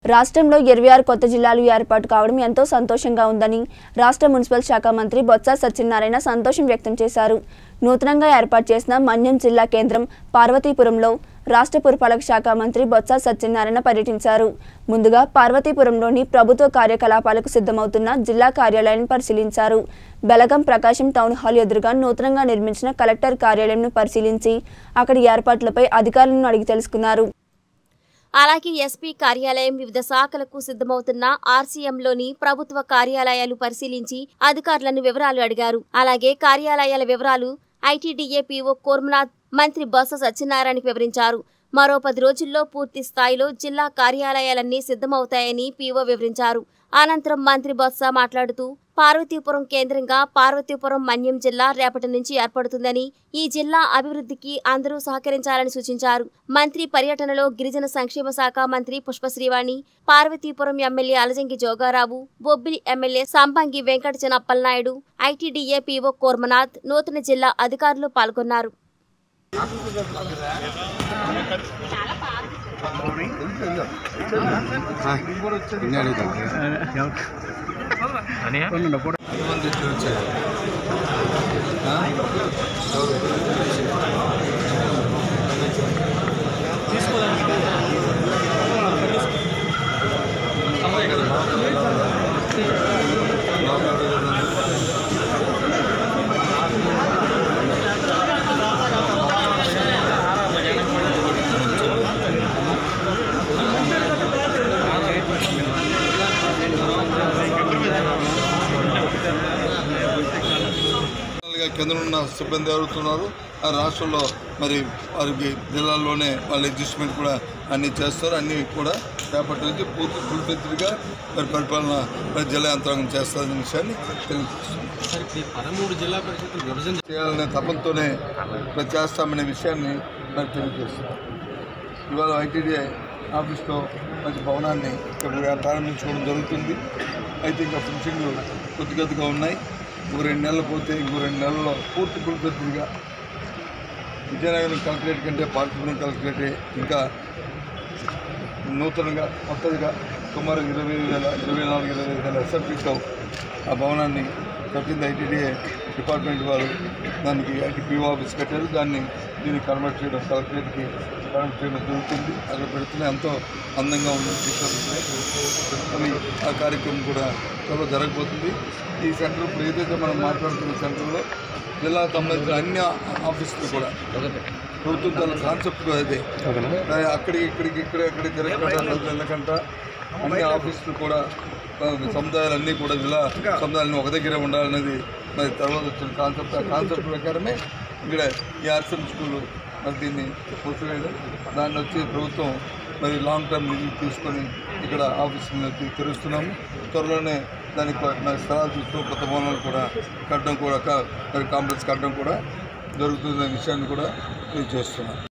రాష్ట్రంలో ఇరవై ఆరు కొత్త జిల్లాలు ఏర్పాటు కావడం ఎంతో సంతోషంగా ఉందని రాష్ట్ర మున్సిపల్ శాఖ మంత్రి బొత్స సత్యనారాయణ సంతోషం వ్యక్తం చేశారు నూతనంగా ఏర్పాటు చేసిన మన్యం జిల్లా కేంద్రం పార్వతీపురంలో రాష్ట్ర పురపాలక శాఖ మంత్రి బొత్స సత్యనారాయణ పర్యటించారు ముందుగా పార్వతీపురంలోని ప్రభుత్వ కార్యకలాపాలకు సిద్ధమవుతున్న జిల్లా కార్యాలయాన్ని పరిశీలించారు బెలగం ప్రకాశం టౌన్ హాల్ ఎదురుగా నూతనంగా నిర్మించిన కలెక్టర్ కార్యాలయంను పరిశీలించి అక్కడి ఏర్పాట్లపై అధికారులను అడిగి తెలుసుకున్నారు అలాగే ఎస్పీ కార్యాలయం వివిధ శాఖలకు సిద్ధమవుతున్న ఆర్సీఎంలోని ప్రభుత్వ కార్యాలయాలు పరిశీలించి అధికారులను వివరాలు అడిగారు అలాగే కార్యాలయాల వివరాలు ఐటీడీఏ పీఓ కోర్మనాథ్ మంత్రి బొత్స సత్యనారాయణకి వివరించారు మరో పది రోజుల్లో పూర్తి స్థాయిలో జిల్లా కార్యాలయాలన్నీ సిద్ధమవుతాయని పీఓ వివరించారు అనంతరం మంత్రి బొత్స మాట్లాడుతూ పార్వతీపురం కేంద్రంగా పార్వతీపురం మన్యం జిల్లా రేపటి నుంచి ఏర్పడుతుందని ఈ జిల్లా అభివృద్ధికి అందరూ సహకరించాలని సూచించారు మంత్రి పర్యటనలో గిరిజన సంక్షేమ శాఖ మంత్రి Pushpasrivani Parvathipuram MLA Alajangi Jogarao Bobbili MLA Sampangi Venkata Chennappalanaidu ITDA PO Kormanath నూతన జిల్లా అధికారులు పాల్గొన్నారు ఎంతమంది ఇటు వచ్చారు ఆ? గా కింద ఉన్న సిబ్బంది ఎవరుతున్నారు ఆ రాష్ట్రంలో మరి వారికి జిల్లాల్లోనే వాళ్ళ అడ్జస్ట్మెంట్ కూడా అన్ని చేస్తారు అన్నీ కూడా రేపటి నుంచి పూర్తి ఫుల్ఫిత్గా మరి పరిపాలన మరి జిల్లా యంత్రాంగం చేస్తారనే విషయాన్ని తెలియజేస్తున్నాం సార్ ఇప్పుడు ఈ పదమూడు జిల్లా పరిషత్తులు విభజన చేయాలనే తపంతోనే మరి చేస్తామనే విషయాన్ని మరి తెలియజేస్తున్నాం ఇవాళ ఐటీడీఐ ఆఫీస్లో మంచి భవనాన్ని ఇక్కడ ప్రారంభించుకోవడం జరుగుతుంది అయితే ఇంకా ఫినిషింగ్లు కొద్ది కొద్దిగా ఉన్నాయి ఇంకో రెండు నెలలు పోతే ఇంకో రెండు నెలల్లో పూర్తి పూర్తిగా విజయనగరం కలెక్టరేట్ కంటే పార్టీపురం కలెక్టరేటే ఇంకా నూతనంగా కొత్తదిగా సుమారు ఇరవై వేల ఇరవై నాలుగు ఇరవై ఐదు వేల ఎస్ఎఫ్టీతో ఆ భవనాన్ని కట్టింది ఐటీడీఏ డిపార్ట్మెంట్ వారు దానికి ఐటీపీఓ ఆఫీస్ కట్టారు దాన్ని దీన్ని కన్వర్ట్ చేయడం కలెక్టరేట్కి కన్వర్ట్ చేయడం జరుగుతుంది అక్కడ పెడుతున్న ఎంతో అందంగా ఉన్న పెట్టుకొని ఆ కార్యక్రమం కూడా త్వరలో జరగబోతుంది ఈ సెంటర్ ఇప్పుడు ఏదైతే మనం మాట్లాడుతున్న సెంటర్లో జిల్లాకు సంబంధించిన అన్ని ఆఫీసులు కూడా ప్రభుత్వం తన కాన్సెప్ట్ కూడా అదే కానీ అక్కడికి ఇక్కడికి ఇక్కడ ఇక్కడ తిరగకుండా వెళ్ళకంట అన్ని ఆఫీసులు కూడా ఆ, సముదాయాలన్నీ కూడా జిల్లా సముదాయాలన్నీ ఒక దగ్గరే ఉండాలనేది మరి తర్వాత వచ్చిన కాన్సెప్ట్ ఆ కాన్సెప్ట్ ప్రకారమే ఇక్కడ ఈ ఆర్సెం స్కూల్ మరి దీన్ని పూర్తివేయడం దాన్ని వచ్చి ప్రభుత్వం మరి లాంగ్ టర్మ్ నిధులు తీసుకొని ఇక్కడ ఆఫీసులను తెరుస్తున్నాము త్వరలోనే దానికి మరి స్థలాలు తీసుకుని కొత్త భవనాలు కూడా కట్టడం కూడా క- మరి కాంప్లెక్స్ కట్టడం కూడా జరుగుతున్న విషయాన్ని కూడా తెలియజేస్తున్నాం